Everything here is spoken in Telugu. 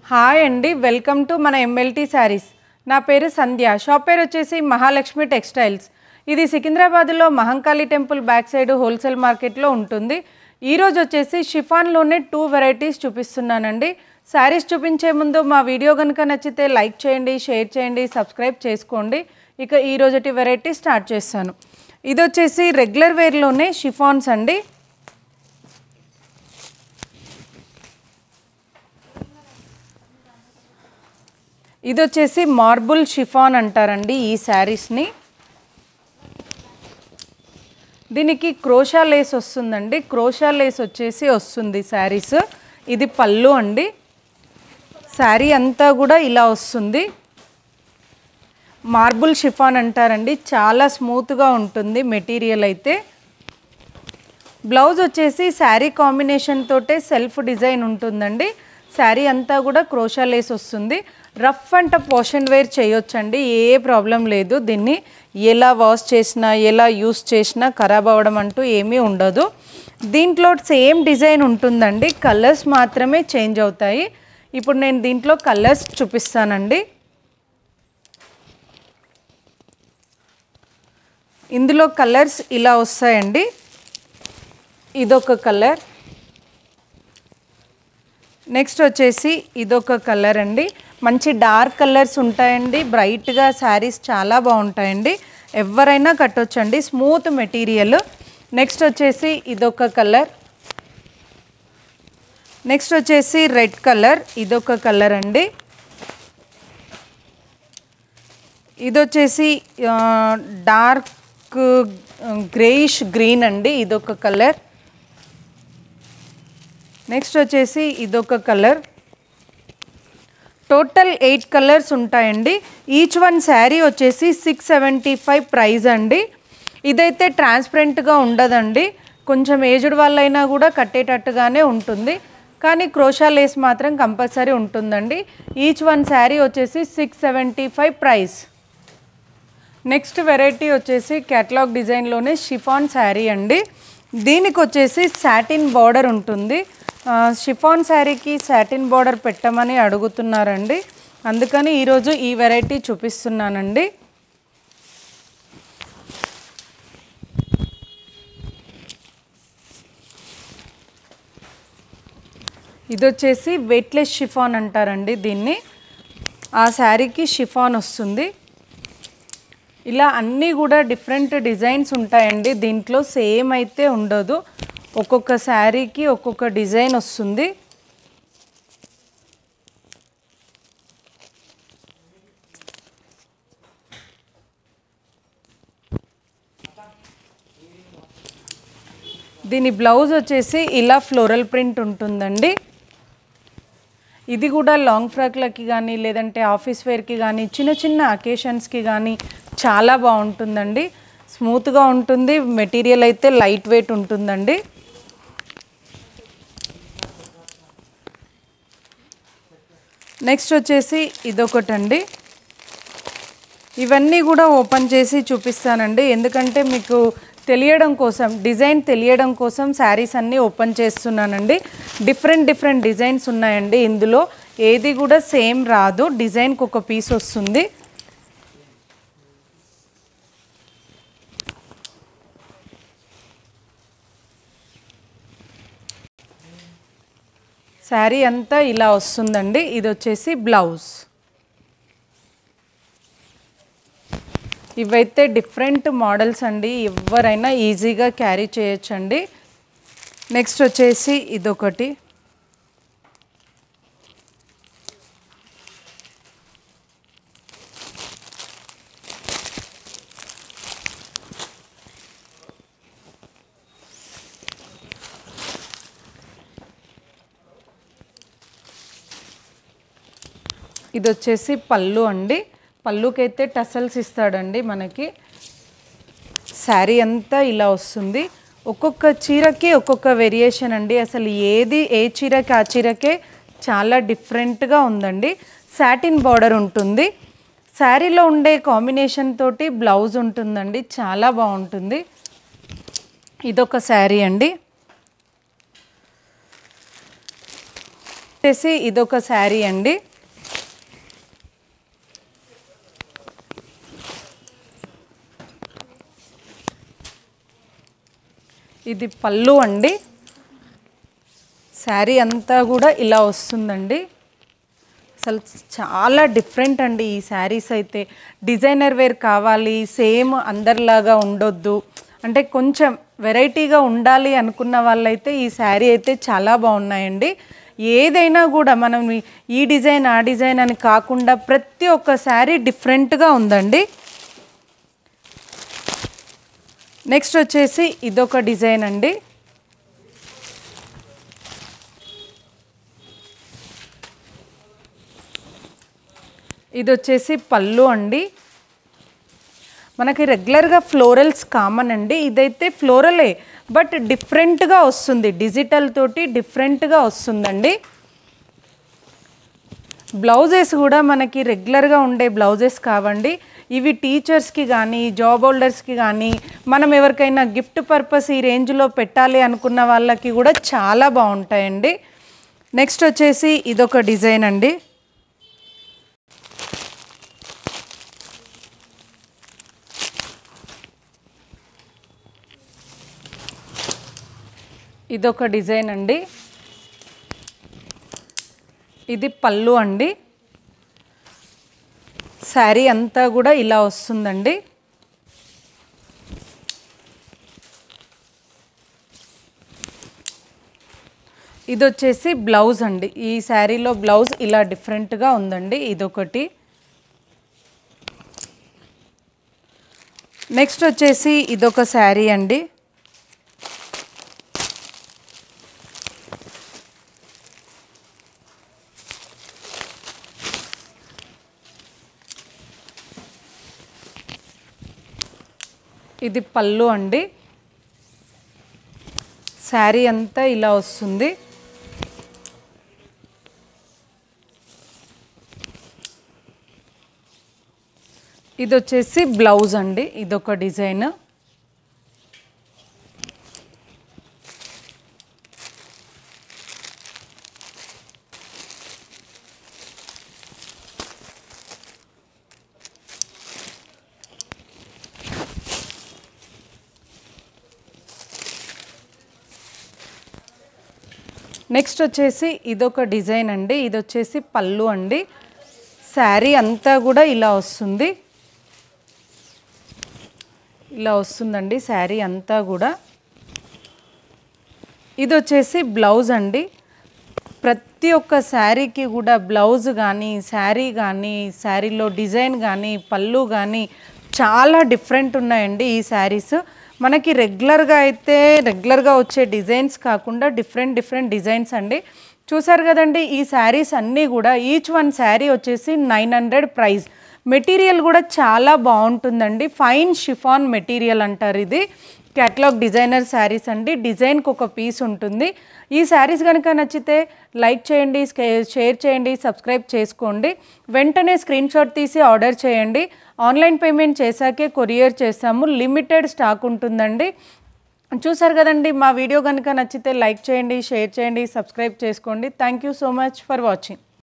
హాయ్ అండి వెల్కమ్ టు మన ఎంఎల్టీ శారీస్ నా పేరు సంధ్య షాప్ పేరు వచ్చేసి మహాలక్ష్మి టెక్స్టైల్స్ ఇది సికింద్రాబాద్లో Mahankali temple back side wholesale మార్కెట్లో ఉంటుంది ఈరోజు వచ్చేసి షిఫాన్లోనే టూ వెరైటీస్ చూపిస్తున్నానండి శారీస్ చూపించే ముందు మా వీడియో కనుక నచ్చితే లైక్ చేయండి షేర్ చేయండి సబ్స్క్రైబ్ చేసుకోండి ఇక ఈ రోజుటి వెరైటీ స్టార్ట్ చేస్తాను ఇది వచ్చేసి రెగ్యులర్ వేర్లోనే షిఫాన్స్ అండి ఇది వచ్చేసి మార్బుల్ షిఫాన్ అంటారండి ఈ శారీస్ని దీనికి క్రోషా లేస్ వస్తుందండి క్రోషా లేస్ వచ్చేసి వస్తుంది శారీస్ ఇది పళ్ళు అండి శారీ అంతా కూడా ఇలా వస్తుంది మార్బుల్ షిఫాన్ అంటారండి చాలా స్మూత్గా ఉంటుంది మెటీరియల్ అయితే బ్లౌజ్ వచ్చేసి శారీ కాంబినేషన్ తోటే సెల్ఫ్ డిజైన్ ఉంటుందండి శారీ అంతా కూడా క్రోషా లేస్ వస్తుంది rough and tough wash and wear చేయొచ్చండి ఏ ప్రాబ్లం లేదు దీన్ని ఎలా వాష్ చేసినా ఎలా యూస్ చేసినా ఖరాబ్ అవ్వడం అంటూ ఏమీ ఉండదు దీంట్లో సేమ్ డిజైన్ ఉంటుందండి కలర్స్ మాత్రమే చేంజ్ అవుతాయి ఇప్పుడు నేను దీంట్లో కలర్స్ చూపిస్తానండి ఇందులో కలర్స్ ఇలా వస్తాయండి ఇదొక కలర్ నెక్స్ట్ వచ్చేసి ఇదొక కలర్ అండి మంచి డార్క్ కలర్స్ ఉంటాయండి బ్రైట్గా శారీస్ చాలా బాగుంటాయండి ఎవరైనా కట్టొచ్చండి స్మూత్ మెటీరియల్ నెక్స్ట్ వచ్చేసి ఇదొక కలర్ నెక్స్ట్ వచ్చేసి రెడ్ కలర్ ఇదొక కలర్ అండి ఇది వచ్చేసి డార్క్ గ్రేయిష్ గ్రీన్ అండి ఇదొక కలర్ నెక్స్ట్ వచ్చేసి ఇదొక కలర్ టోటల్ ఎయిట్ కలర్స్ ఉంటాయండి ఈచ్ వన్ శారీ వచ్చేసి సిక్స్ సెవెంటీ ఫైవ్ ప్రైస్ అండి ఇదైతే ట్రాన్స్పరెంట్గా ఉండదండి కొంచెం ఏజ్డ్ వాళ్ళైనా కూడా కట్టేటట్టుగానే ఉంటుంది కానీ క్రోషా లేస్ మాత్రం కంపల్సరీ ఉంటుందండి ఈచ్ వన్ శారీ వచ్చేసి six seventy five price next variety వచ్చేసి క్యాటలాగ్ డిజైన్లోనే షిఫాన్ శారీ అండి దీనికి వచ్చేసి సాటిన్ బార్డర్ ఉంటుంది షిఫాన్ శారీకి సాటిన్ బార్డర్ పెట్టమని అడుగుతున్నారండి అందుకని ఈరోజు ఈ వెరైటీ చూపిస్తున్నానండి ఇది వచ్చేసి వెయిట్లెస్ షిఫాన్ అంటారండి దీన్ని ఆ శారీకి షిఫాన్ వస్తుంది ఇలా అన్నీ కూడా డిఫరెంట్ డిజైన్స్ ఉంటాయండి దీంట్లో సేమ్ అయితే ఉండదు ఒక్కొక్క శారీకి ఒక్కొక్క డిజైన్ వస్తుంది దీని బ్లౌజ్ వచ్చేసి ఇలా ఫ్లోరల్ ప్రింట్ ఉంటుందండి ఇది కూడా లాంగ్ ఫ్రాక్లకి కానీ లేదంటే ఆఫీస్ వేర్కి కానీ చిన్న చిన్న అకేషన్స్కి కానీ చాలా బాగుంటుందండి స్మూత్గా ఉంటుంది మెటీరియల్ అయితే లైట్ వెయిట్ ఉంటుందండి నెక్స్ట్ వచ్చేసి ఇదొకటండి ఇవన్నీ కూడా ఓపెన్ చేసి చూపిస్తానండి ఎందుకంటే మీకు తెలియడం కోసం డిజైన్ తెలియడం కోసం శారీస్ అన్నీ ఓపెన్ చేస్తున్నానండి డిఫరెంట్ డిఫరెంట్ డిజైన్స్ ఉన్నాయండి ఇందులో ఏది కూడా సేమ్ రాదు డిజైన్కి ఒక పీస్ వస్తుంది శారీ అంతా ఇలా వస్తుందండి ఇది వచ్చేసి బ్లౌజ్ ఇవైతే డిఫరెంట్ మోడల్స్ అండి ఎవరైనా ఈజీగా క్యారీ చేయొచ్చండి నెక్స్ట్ వచ్చేసి ఇదొకటి ఇది వచ్చేసి పళ్ళు అండి పళ్ళుకైతే టసల్స్ ఇస్తాడండి మనకి శారీ అంతా ఇలా వస్తుంది ఒక్కొక్క చీరకి ఒక్కొక్క వేరియేషన్ అండి అసలు ఏది ఏ చీరకి ఆ చీరకే చాలా డిఫరెంట్గా ఉందండి సాటిన్ బార్డర్ ఉంటుంది శారీలో ఉండే కాంబినేషన్ తోటి బ్లౌజ్ ఉంటుందండి చాలా బాగుంటుంది ఇదొక శారీ అండి వచ్చేసి ఇదొక శారీ అండి ఇది పళ్ళు అండి శారీ అంతా కూడా ఇలా వస్తుందండి అసలు చాలా డిఫరెంట్ అండి ఈ శారీస్ అయితే డిజైనర్ వేర్ కావాలి సేమ్ అందరిలాగా ఉండొద్దు అంటే కొంచెం వెరైటీగా ఉండాలి అనుకున్న వాళ్ళైతే ఈ శారీ అయితే చాలా బాగున్నాయండి ఏదైనా కూడా మనం ఈ- ఈ డిజైన్ ఆ డిజైన్ అని కాకుండా ప్రతి ఒక్క శారీ డిఫరెంట్గా ఉందండి నెక్స్ట్ వచ్చేసి ఇదొక డిజైన్ అండి ఇది వచ్చేసి పళ్ళు అండి మనకి రెగ్యులర్గా ఫ్లోరల్స్ కామన్ అండి ఇదైతే ఫ్లోరలే బట్ డిఫరెంట్గా వస్తుంది డిజిటల్ తోటి డిఫరెంట్గా వస్తుందండి బ్లౌజెస్ కూడా మనకి రెగ్యులర్గా ఉండే బ్లౌజెస్ కావండి ఇవి టీచర్స్కి కానీ జాబ్ హోల్డర్స్కి కానీ మనం ఎవరికైనా గిఫ్ట్ పర్పస్ ఈ రేంజ్లో పెట్టాలి అనుకున్న వాళ్ళకి కూడా చాలా బాగుంటాయండి నెక్స్ట్ వచ్చేసి ఇదొక డిజైన్ అండి ఇదొక డిజైన్ అండి ఇది పళ్ళు అండి శారీ అంతా కూడా ఇలా వస్తుందండి ఇది వచ్చేసి బ్లౌజ్ అండి ఈ శారీలో బ్లౌజ్ ఇలా డిఫరెంట్గా ఉందండి ఇదొకటి నెక్స్ట్ వచ్చేసి ఇదొక శారీ అండి ఇది పళ్ళు అండి శారీ అంతా ఇలా వస్తుంది ఇది వచ్చేసి బ్లౌజ్ అండి ఇదొక డిజైన్ నెక్స్ట్ వచ్చేసి ఇదొక డిజైన్ అండి ఇది వచ్చేసి పళ్ళు అండి శారీ అంతా కూడా ఇలా వస్తుంది ఇలా వస్తుందండి శారీ అంతా కూడా ఇది వచ్చేసి బ్లౌజ్ అండి ప్రతి ఒక్క శారీకి కూడా బ్లౌజ్ కానీ శారీ కానీ శారీలో డిజైన్ కానీ పళ్ళు కానీ చాలా డిఫరెంట్ ఉన్నాయండి ఈ శారీస్ మనకి రెగ్యులర్గా అయితే రెగ్యులర్గా వచ్చే డిజైన్స్ కాకుండా డిఫరెంట్ డిఫరెంట్ డిజైన్స్ అండి చూసారు కదండి ఈ శారీస్ అన్నీ కూడా ఈచ్ వన్ శారీ వచ్చేసి నైన్ హండ్రెడ్ ప్రైస్ మెటీరియల్ కూడా చాలా బాగుంటుందండి ఫైన్ షిఫాన్ మెటీరియల్ అంటారు ఇది క్యాటలాగ్ డిజైనర్ శారీస్ అండి డిజైన్కి ఒక పీస్ ఉంటుంది ఈ శారీస్ కనుక నచ్చితే లైక్ చేయండి స్కే- షేర్ చేయండి సబ్స్క్రైబ్ చేసుకోండి వెంటనే స్క్రీన్ షాట్ తీసి ఆర్డర్ చేయండి ఆన్లైన్ పేమెంట్ చేశాకే కొరియర్ చేస్తాము లిమిటెడ్ స్టాక్ ఉంటుందండి చూసారు కదండి మా వీడియో కనుక నచ్చితే లైక్ చేయండి షేర్ చేయండి సబ్స్క్రైబ్ చేసుకోండి thank you so much for watching